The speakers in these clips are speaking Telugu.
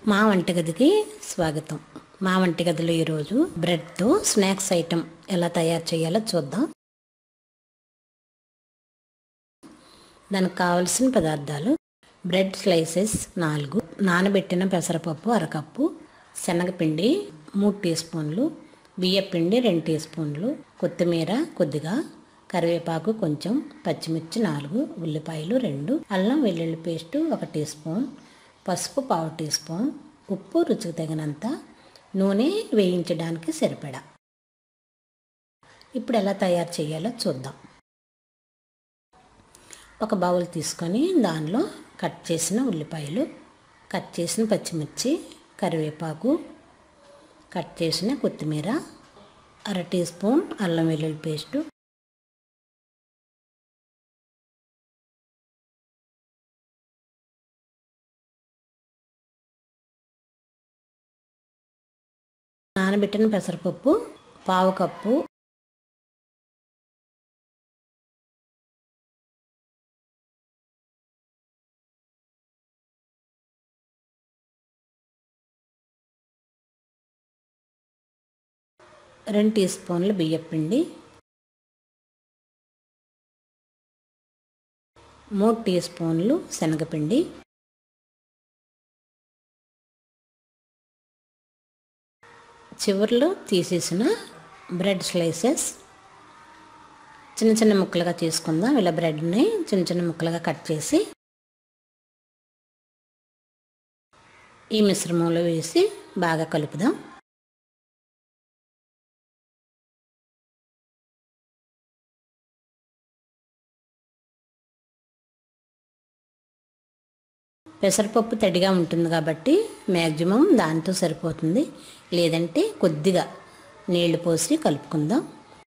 మా వంటగదికి స్వాగతం మా వంటగదిలో ఈరోజు బ్రెడ్తో స్నాక్స్ ఐటెం ఎలా తయారు చేయాలో చూద్దాం దానికి కావలసిన పదార్థాలు బ్రెడ్ స్లైసెస్ నాలుగు నానబెట్టిన పెసరపప్పు అరకప్పు శనగపిండి మూడు టీ స్పూన్లు బియ్యపిండి రెండు టీ స్పూన్లు కొత్తిమీర కొద్దిగా కరివేపాకు కొంచెం పచ్చిమిర్చి నాలుగు ఉల్లిపాయలు రెండు అల్లం వెల్లుల్లి పేస్టు ఒక టీ స్పూన్ పసుపు పావు టీ స్పూన్ ఉప్పు రుచికి తగినంత నూనె వేయించడానికి సరిపడా ఇప్పుడు ఎలా తయారు చేయాలో చూద్దాం ఒక బౌల్ తీసుకొని దానిలో కట్ చేసిన ఉల్లిపాయలు కట్ చేసిన పచ్చిమిర్చి కరివేపాకు కట్ చేసిన కొత్తిమీర అర టీ స్పూన్ అల్లం వెల్లుల్లి పేస్టు నానబెట్టిన పెసరపప్పు పావు కప్పు రెండు టీ స్పూన్లు బియ్యపిండి మూడు టీ స్పూన్లు శనగపిండి చివర్లో తీసేసిన బ్రెడ్ స్లైసెస్ చిన్న చిన్న ముక్కలుగా తీసుకుందాం ఇలా బ్రెడ్ని చిన్న చిన్న ముక్కలుగా కట్ చేసి ఈ మిశ్రమంలో వేసి బాగా కలుపుదాం పెసరపప్పు తడిగా ఉంటుంది కాబట్టి మ్యాక్సిమం దాంతో సరిపోతుంది లేదంటే కొద్దిగా నీళ్లు పోసి కలుపుకుందాం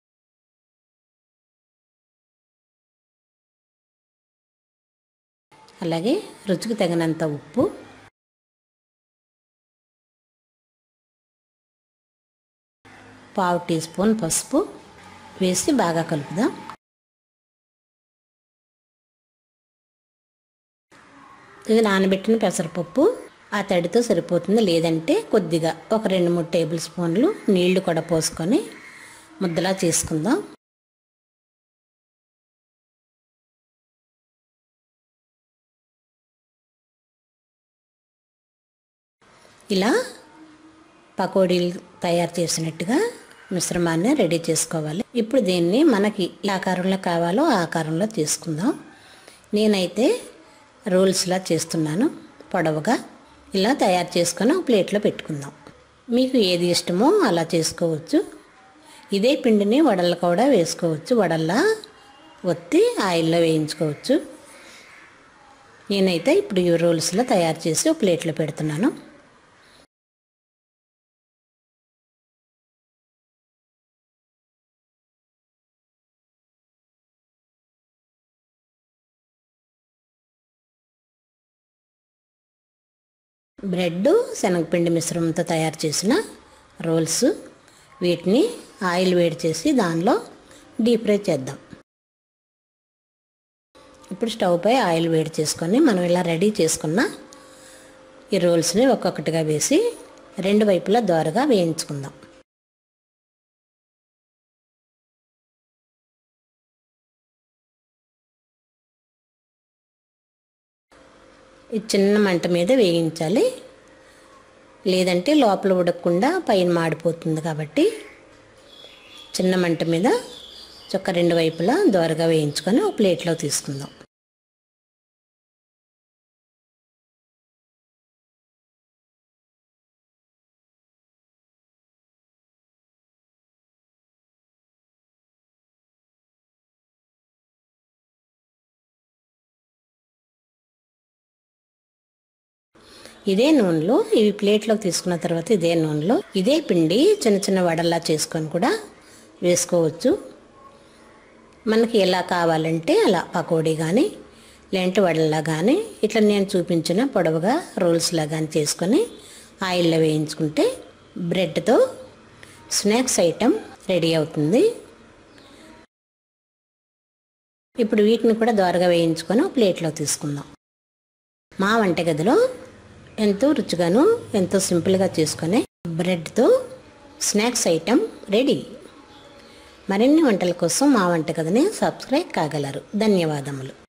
అలాగే రుచికి తగినంత ఉప్పు పావు టీ స్పూన్ పసుపు వేసి బాగా కలుపుదాం ఇది నానబెట్టిన పెసరపప్పు ఆ తడితో సరిపోతుంది లేదంటే కొద్దిగా ఒక రెండు మూడు టేబుల్ స్పూన్లు నీళ్లు కూడా పోసుకొని ముద్దలా చేసుకుందాం ఇలా పకోడీలు తయారు చేసినట్టుగా మిశ్రమాన్ని రెడీ చేసుకోవాలి ఇప్పుడు దీన్ని మనకి ఏ ఆకారంలో కావాలో ఆ ఆకారంలో తీసుకుందాం నేనైతే రోల్స్లా చేస్తున్నాను పొడవుగా ఇలా తయారు చేసుకొని ఒక ప్లేట్లో పెట్టుకుందాం మీకు ఏది ఇష్టమో అలా చేసుకోవచ్చు ఇదే పిండిని వడలు కూడా వేసుకోవచ్చు వడల్లా ఒత్తి ఆయిల్లో వేయించుకోవచ్చు నేనైతే ఇప్పుడు ఈ రోల్స్లో తయారు చేసి ఒక ప్లేట్లో పెడుతున్నాను బ్రెడ్ శనగపిండి మిశ్రమంతో తయారు చేసిన రోల్స్ వీటిని ఆయిల్ వేడి చేసి దానిలో డీప్ ఫ్రై చేద్దాం ఇప్పుడు స్టవ్ పై ఆయిల్ వేడి చేసుకొని మనం ఇలా రెడీ చేసుకున్న ఈ రోల్స్ని ఒక్కొక్కటిగా వేసి రెండు వైపులా దోరగా వేయించుకుందాం ఈ చిన్న మంట మీద వేయించాలి లేదంటే లోపల ఉడకకుండా పైన మాడిపోతుంది కాబట్టి చిన్న మంట మీద చొక్క రెండు వైపులా దోరగా వేయించుకొని ఒక ప్లేట్లో తీసుకుందాం ఇదే నూనెలో ఇవి ప్లేట్లోకి తీసుకున్న తర్వాత ఇదే నూనెలో ఇదే పిండి చిన్న చిన్న వడల్లా చేసుకొని కూడా వేసుకోవచ్చు మనకి ఎలా కావాలంటే అలా పకోడీ కానీ లేంటి వడల్లా కానీ ఇట్లా నేను చూపించిన పొడవుగా రోల్స్లా కానీ చేసుకొని ఆయిల్లో వేయించుకుంటే బ్రెడ్తో స్నాక్స్ ఐటెం రెడీ అవుతుంది ఇప్పుడు వీటిని కూడా దోరగా వేయించుకొని ఒక ప్లేట్లో తీసుకుందాం మా వంటగదిలో ఎంతో రుచిగాను ఎంతో సింపుల్గా చేసుకునే బ్రెడ్తో స్నాక్స్ ఐటెం రెడీ మరిన్ని వంటల కోసం మా వంటగదిని సబ్స్క్రైబ్ కాగలరు ధన్యవాదములు